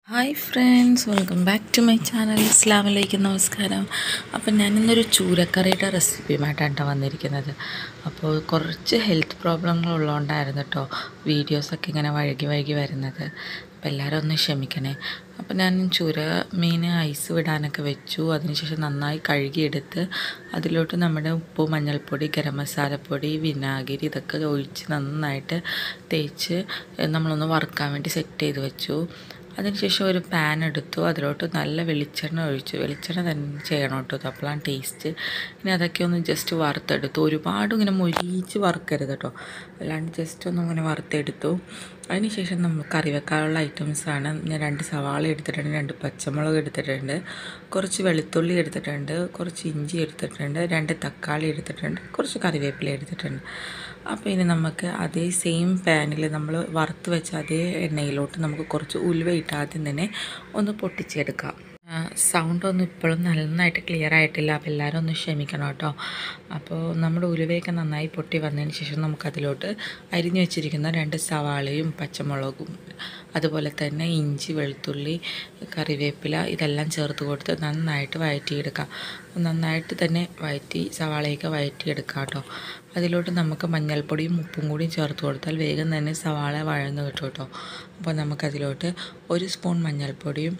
hi friends welcome back to my channel ഇസ്ലാമിലേക്ക് നമസ്കാരം അപ്പം ഞാനിന്നൊരു ചൂരക്കറിയുടെ റെസിപ്പിയുമായിട്ടാണ് കേട്ടോ വന്നിരിക്കുന്നത് അപ്പോൾ കുറച്ച് ഹെൽത്ത് പ്രോബ്ലങ്ങൾ ഉള്ളതുകൊണ്ടായിരുന്നു കേട്ടോ വീഡിയോസൊക്കെ ഇങ്ങനെ വഴുകി വഴുകി വരുന്നത് അപ്പോൾ എല്ലാവരും ഒന്ന് ക്ഷമിക്കണേ അപ്പോൾ ഞാൻ ചൂര മീൻ ഐസ് വിടാനൊക്കെ വെച്ചു അതിനുശേഷം നന്നായി കഴുകിയെടുത്ത് അതിലോട്ട് നമ്മുടെ ഉപ്പ് മഞ്ഞൾപ്പൊടി ഗരം മസാലപ്പൊടി വിനാഗിരി ഇതൊക്കെ ഒഴിച്ച് നന്നായിട്ട് തേച്ച് നമ്മളൊന്ന് വറുക്കാൻ വേണ്ടി സെറ്റ് ചെയ്ത് വെച്ചു അതിനുശേഷം ഒരു പാൻ എടുത്തു അതിലോട്ട് നല്ല വെളിച്ചെണ്ണ ഒഴിച്ചു വെളിച്ചെണ്ണ തന്നെ ചെയ്യണം കേട്ടോ അപ്പോഴാണ് ടേസ്റ്റ് ഇനി അതൊക്കെ ഒന്ന് ജസ്റ്റ് വറുത്തെടുത്തു ഒരുപാട് ഇങ്ങനെ മൊരിയിച്ച് വറുക്കരുത് കേട്ടോ അല്ലാണ്ട് ജസ്റ്റ് ഒന്ന് ഇങ്ങനെ വറുത്തെടുത്തു അതിനുശേഷം നമ്മൾ കറി വെക്കാനുള്ള ഐറ്റംസാണ് ഞാൻ രണ്ട് സവാള എടുത്തിട്ടുണ്ട് രണ്ട് പച്ചമുളക് എടുത്തിട്ടുണ്ട് കുറച്ച് വെളുത്തുള്ളി എടുത്തിട്ടുണ്ട് കുറച്ച് ഇഞ്ചി എടുത്തിട്ടുണ്ട് രണ്ട് തക്കാളി എടുത്തിട്ടുണ്ട് കുറച്ച് കറിവേപ്പില എടുത്തിട്ടുണ്ട് അപ്പോൾ ഇനി നമുക്ക് അതേ സെയിം പാനിൽ നമ്മൾ വറുത്ത് വെച്ച അതേ എണ്ണയിലോട്ട് നമുക്ക് കുറച്ച് ഉലുവ ഇട്ട് ആദ്യം തന്നെ ഒന്ന് പൊട്ടിച്ചെടുക്കാം സൗണ്ട് ഒന്നും ഇപ്പോഴും നന്നായിട്ട് ക്ലിയർ ആയിട്ടില്ല അപ്പോൾ എല്ലാവരും ഒന്ന് ക്ഷമിക്കണം കേട്ടോ അപ്പോൾ നമ്മുടെ ഉലുവയൊക്കെ നന്നായി പൊട്ടി വന്നതിന് ശേഷം നമുക്കതിലോട്ട് അരിഞ്ഞു വെച്ചിരിക്കുന്ന രണ്ട് സവാളയും പച്ചമുളകും അതുപോലെ തന്നെ ഇഞ്ചി വെളുത്തുള്ളി കറിവേപ്പില ഇതെല്ലാം ചേർത്ത് കൊടുത്ത് നന്നായിട്ട് വഴറ്റിയെടുക്കാം നന്നായിട്ട് തന്നെ വഴറ്റി സവാളയൊക്കെ വഴറ്റിയെടുക്കാം കേട്ടോ അതിലോട്ട് നമുക്ക് മഞ്ഞൾപ്പൊടിയും ഉപ്പും കൂടി ചേർത്ത് കൊടുത്താൽ വേഗം തന്നെ സവാള വഴന്ന് കിട്ടും കേട്ടോ അപ്പോൾ നമുക്കതിലോട്ട് ഒരു സ്പൂൺ മഞ്ഞൾപ്പൊടിയും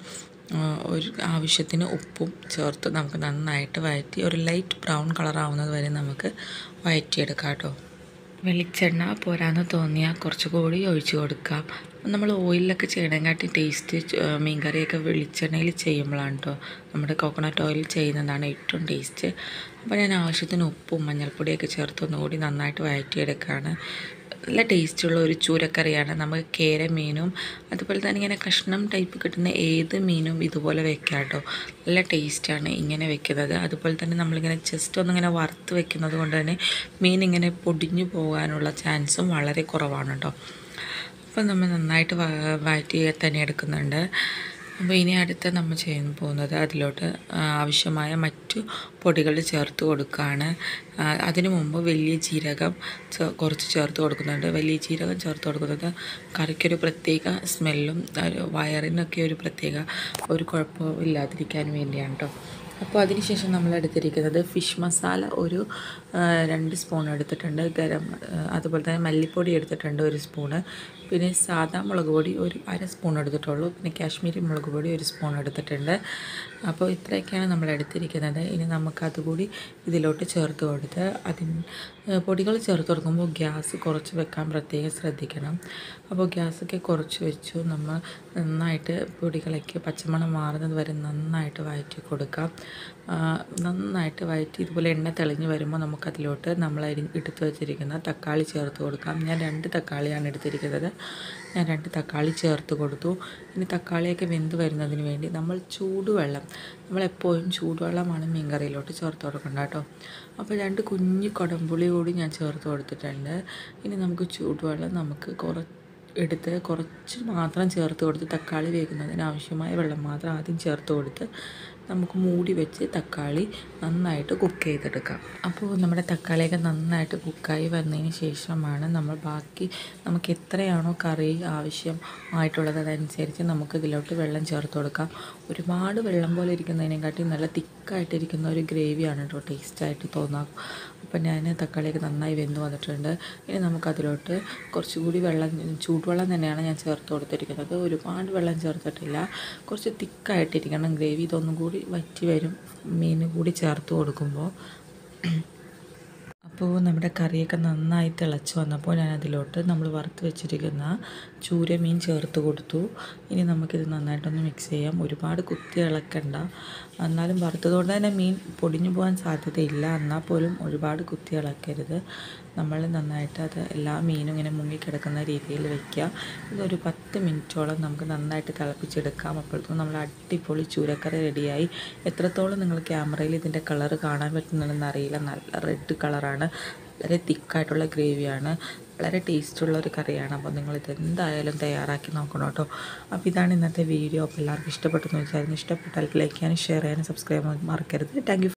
ഒരു ആവശ്യത്തിന് ഉപ്പും ചേർത്ത് നമുക്ക് നന്നായിട്ട് വഴറ്റി ഒരു ലൈറ്റ് ബ്രൗൺ കളർ ആവുന്നത് വരെ നമുക്ക് വഴറ്റിയെടുക്കാം കേട്ടോ വെളിച്ചെണ്ണ പോരാന്ന് തോന്നിയാൽ കുറച്ചുകൂടി ഒഴിച്ച് കൊടുക്കാം നമ്മൾ ഓയിലൊക്കെ ചെയ്യണേക്കാട്ടി ടേസ്റ്റ് മീൻകറിയൊക്കെ വെളിച്ചെണ്ണയിൽ ചെയ്യുമ്പോഴാണ് കേട്ടോ നമ്മുടെ കോക്കനട്ട് ഓയിൽ ചെയ്യുന്നതാണ് ഏറ്റവും ടേസ്റ്റ് അപ്പോൾ ഞാൻ ആവശ്യത്തിന് ഉപ്പും മഞ്ഞൾപ്പൊടിയൊക്കെ ചേർത്ത് ഒന്നുകൂടി നന്നായിട്ട് വഴറ്റിയെടുക്കുകയാണ് നല്ല ടേസ്റ്റുള്ള ഒരു ചൂരക്കറിയാണ് നമുക്ക് കേര മീനും അതുപോലെ തന്നെ ഇങ്ങനെ കഷ്ണം ടൈപ്പ് കിട്ടുന്ന ഏത് മീനും ഇതുപോലെ വെക്കാം കേട്ടോ നല്ല ടേസ്റ്റാണ് ഇങ്ങനെ വെക്കുന്നത് അതുപോലെ തന്നെ നമ്മളിങ്ങനെ ജസ്റ്റ് ഒന്നിങ്ങനെ വറുത്ത് വെക്കുന്നത് കൊണ്ട് തന്നെ മീൻ ഇങ്ങനെ പൊടിഞ്ഞു പോകാനുള്ള ചാൻസും വളരെ കുറവാണ് കേട്ടോ അപ്പോൾ നമ്മൾ നന്നായിട്ട് വഴറ്റി തന്നെ എടുക്കുന്നുണ്ട് അപ്പോൾ ഇനി അടുത്ത് നമ്മൾ ചെയ്യാൻ പോകുന്നത് അതിലോട്ട് ആവശ്യമായ മറ്റു പൊടികൾ ചേർത്ത് കൊടുക്കുകയാണ് അതിനു മുമ്പ് വലിയ ജീരകം കുറച്ച് ചേർത്ത് കൊടുക്കുന്നുണ്ട് വലിയ ജീരകം ചേർത്ത് കൊടുക്കുന്നത് കറിക്കൊരു പ്രത്യേക സ്മെല്ലും വയറിനൊക്കെ ഒരു പ്രത്യേക ഒരു കുഴപ്പവും ഇല്ലാതിരിക്കാൻ വേണ്ടിയാണ് കേട്ടോ അപ്പോൾ അതിനുശേഷം നമ്മൾ എടുത്തിരിക്കുന്നത് ഫിഷ് മസാല ഒരു രണ്ട് സ്പൂൺ എടുത്തിട്ടുണ്ട് ഗരം അതുപോലെ തന്നെ മല്ലിപ്പൊടി എടുത്തിട്ടുണ്ട് ഒരു സ്പൂണ് പിന്നെ സാദാ മുളക് പൊടി ഒരു അര സ്പൂൺ എടുത്തിട്ടുള്ളൂ പിന്നെ കാശ്മീരി മുളക് പൊടി ഒരു സ്പൂൺ എടുത്തിട്ടുണ്ട് അപ്പോൾ ഇത്രയൊക്കെയാണ് നമ്മൾ എടുത്തിരിക്കുന്നത് ഇനി നമുക്കതുകൂടി ഇതിലോട്ട് ചേർത്ത് കൊടുത്ത് അതിന് പൊടികൾ ചേർത്ത് കൊടുക്കുമ്പോൾ ഗ്യാസ് കുറച്ച് വെക്കാൻ പ്രത്യേകം ശ്രദ്ധിക്കണം അപ്പോൾ ഗ്യാസൊക്കെ കുറച്ച് വെച്ചു നമ്മൾ നന്നായിട്ട് പൊടികളൊക്കെ പച്ചമണം മാറുന്നത് വരെ നന്നായിട്ട് വഴറ്റി കൊടുക്കാം നന്നായിട്ട് വഴറ്റി ഇതുപോലെ എണ്ണ തെളിഞ്ഞ് വരുമ്പോൾ നമുക്കതിലോട്ട് നമ്മൾ അരി എടുത്ത് വെച്ചിരിക്കുന്ന തക്കാളി ചേർത്ത് കൊടുക്കാം ഞാൻ രണ്ട് തക്കാളിയാണ് എടുത്തിരിക്കുന്നത് ഞാൻ രണ്ട് തക്കാളി ചേർത്ത് കൊടുത്തു ഇനി തക്കാളിയൊക്കെ വെന്ത് വരുന്നതിന് വേണ്ടി നമ്മൾ ചൂടുവെള്ളം നമ്മളെപ്പോഴും ചൂടുവെള്ളമാണ് മീൻകറിയിലോട്ട് ചേർത്ത് കൊടുക്കേണ്ട കേട്ടോ അപ്പോൾ രണ്ട് കുഞ്ഞ് കുടംപുളി കൂടി ഞാൻ ചേർത്ത് കൊടുത്തിട്ടുണ്ട് ഇനി നമുക്ക് ചൂടുവെള്ളം നമുക്ക് കുറച്ച് എടുത്ത് കുറച്ച് മാത്രം ചേർത്ത് കൊടുത്ത് തക്കാളി വേകുന്നതിന് ആവശ്യമായ വെള്ളം മാത്രം ആദ്യം ചേർത്ത് കൊടുത്ത് നമുക്ക് മൂടി വെച്ച് തക്കാളി നന്നായിട്ട് കുക്ക് ചെയ്തെടുക്കാം അപ്പോൾ നമ്മുടെ തക്കാളിയൊക്കെ നന്നായിട്ട് കുക്കായി വന്നതിന് ശേഷമാണ് നമ്മൾ ബാക്കി നമുക്ക് എത്രയാണോ കറി ആവശ്യം ആയിട്ടുള്ളത് അതനുസരിച്ച് നമുക്ക് ഇതിലോട്ട് വെള്ളം ചേർത്ത് കൊടുക്കാം ഒരുപാട് വെള്ളം പോലെ ഇരിക്കുന്നതിനെക്കാട്ടി നല്ല തിക്കായിട്ടിരിക്കുന്ന ഒരു ഗ്രേവിയാണ് കേട്ടോ ടേസ്റ്റായിട്ട് തോന്നാം അപ്പം ഞാൻ തക്കാളിയൊക്കെ നന്നായി വെന്ത് വന്നിട്ടുണ്ട് ഇനി നമുക്കതിലോട്ട് കുറച്ചുകൂടി വെള്ളം ചൂടുവെള്ളം തന്നെയാണ് ഞാൻ ചേർത്ത് കൊടുത്തിരിക്കുന്നത് ഒരുപാട് വെള്ളം ചേർത്തിട്ടില്ല കുറച്ച് തിക്കായിട്ടിരിക്കണം ഗ്രേവി ഇതൊന്നും കൂടി വറ്റി വരും മീൻ കൂടി ചേർത്ത് കൊടുക്കുമ്പോൾ അപ്പോൾ നമ്മുടെ കറിയൊക്കെ നന്നായി തിളച്ച് വന്നപ്പോൾ ഞാൻ അതിലോട്ട് നമ്മൾ വറുത്ത് വെച്ചിരിക്കുന്ന ചൂര മീൻ ചേർത്ത് കൊടുത്തു ഇനി നമുക്കിത് നന്നായിട്ടൊന്ന് മിക്സ് ചെയ്യാം ഒരുപാട് കുത്തി ഇളക്കണ്ട എന്നാലും വറുത്തതുകൊണ്ട് തന്നെ മീൻ പൊടിഞ്ഞു പോകാൻ സാധ്യതയില്ല എന്നാൽ പോലും ഒരുപാട് കുത്തി ഇളക്കരുത് നമ്മൾ നന്നായിട്ട് അത് എല്ലാ മീനും ഇങ്ങനെ മുങ്ങിക്കിടക്കുന്ന രീതിയിൽ വെക്കുക ഇതൊരു പത്ത് മിനിറ്റോളം നമുക്ക് നന്നായിട്ട് തിളപ്പിച്ചെടുക്കാം അപ്പോഴത്തേക്കും നമ്മൾ അടിപൊളി ചൂരക്കറി റെഡിയായി എത്രത്തോളം നിങ്ങൾ ക്യാമറയിൽ ഇതിൻ്റെ കളർ കാണാൻ പറ്റുന്നുണ്ടെന്ന് അറിയില്ല നല്ല റെഡ് കളറാണ് വളരെ തിക്കായിട്ടുള്ള ഗ്രേവിയാണ് വളരെ ടേസ്റ്റുള്ള ഒരു കറിയാണ് അപ്പോൾ നിങ്ങളിത് എന്തായാലും തയ്യാറാക്കി നോക്കണം കേട്ടോ അപ്പോൾ ഇതാണ് ഇന്നത്തെ വീഡിയോ അപ്പോൾ എല്ലാവർക്കും ഇഷ്ടപ്പെട്ടെന്ന് വെച്ചാൽ ഇഷ്ടപ്പെട്ടാൽ ലൈക്ക് ചെയ്യാനും ഷെയർ ചെയ്യാനും സബ്സ്ക്രൈബ് ചെയ്യാനും മറക്കരുത് താങ്ക്